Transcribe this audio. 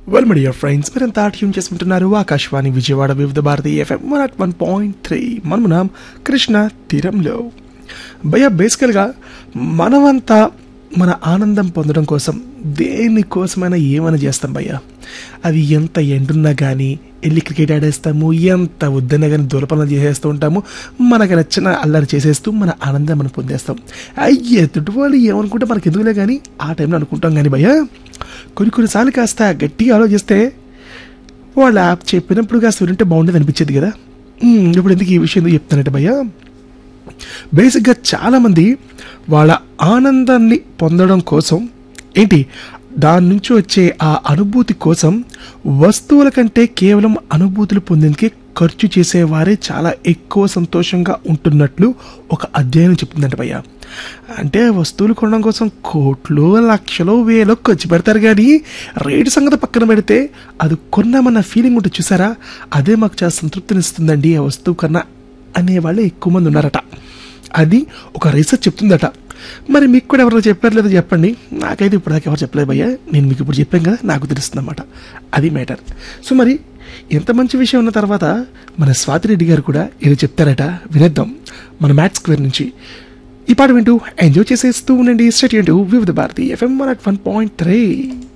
well my dear friends మీరంతా tune చేసుకుంటున్నారు Akashvani Vijayawada Vividha Bharati FM one ought one point three మనమునాం కృష్ణ తీరంలో భయ బేసికల్గా మనమంతా మన ఆనందం పొందడం కోసం దేనికోసమైనా ఏమైనా చేస్తాం భయ్య అది ఎంత ఎండున్నా కానీ వెళ్ళి క్రికెట్ ఆడేస్తాము ఎంత వద్దన్నా కానీ దూరపనులు చేసేస్తూ ఉంటాము మనకు నచ్చిన అల్లరి చేసేస్తూ మన ఆనందం మనం పొందేస్తాం అయ్యే ఎదుటి వాళ్ళు ఏమనుకుంటే మనకి ఎందుకులే కానీ ఆ టైంలో అనుకుంటాం కానీ భయ్య కొన్ని కొన్నిసార్లు కాస్త గట్టిగా ఆలోచిస్తే వాళ్ళ యాప్ చెప్పినప్పుడు కాస్త వింటే బాగుండేది అనిపించేది కదా ఉమ్, ఇప్పుడు ఎందుకు ఈ విషయం ఎందుకు చెప్తానంటే భయ్య బేసిక్గా చాలామంది వాళ్ళ ఆనందాన్ని పొందడం కోసం ఏంటి దాని నుంచి వచ్చే ఆ అనుభూతి కోసం వస్తువుల కంటే కేవలం అనుభూతులు పొందేందుకే ఖర్చు చేసేవారే చాలా ఎక్కువ సంతోషంగా ఉంటున్నట్లు ఒక అధ్యయనం చెప్తుందంట భయ్య అంటే వస్తువులు కొనడం కోసం కోట్లు లక్షలు వేలు ఖర్చు పెడతారు కానీ రేటు సంగతి పక్కన పెడితే అది కొన్నామన్న ఫీలింగ్ ఉంటుంది చూసారా అదే మాకు చాలా సంతృప్తినిస్తుందండి ఆ వస్తువు కన్నా అనేవాళ్ళు ఎక్కువ మంది ఉన్నారట అది ఒక రీసెర్చ్ చెప్తుందట మరి మీకు కూడా ఎవరైనా చెప్పారు లేదో చెప్పండి నాకైతే ఇప్పుడు దాకా ఎవరు చెప్పలేదు భయ్యా నేను మీకు ఇప్పుడు చెప్పాను కదా నాకు తెలుస్తుంది అనమాట అది మ్యాటర్ సో మరి ఎంత మంచి విషయం ఉన్న తర్వాత మన స్వాతిరెడ్డి గారు కూడా ఏదో చెప్తారట వినేద్దాం మన మ్యాథ్స్ స్క్వేర్ నుంచి ఈ పాట వింటూ ఎంజాయ్ చేసేస్తూ ఉండండి state Vividha Bharati FM one ought one point three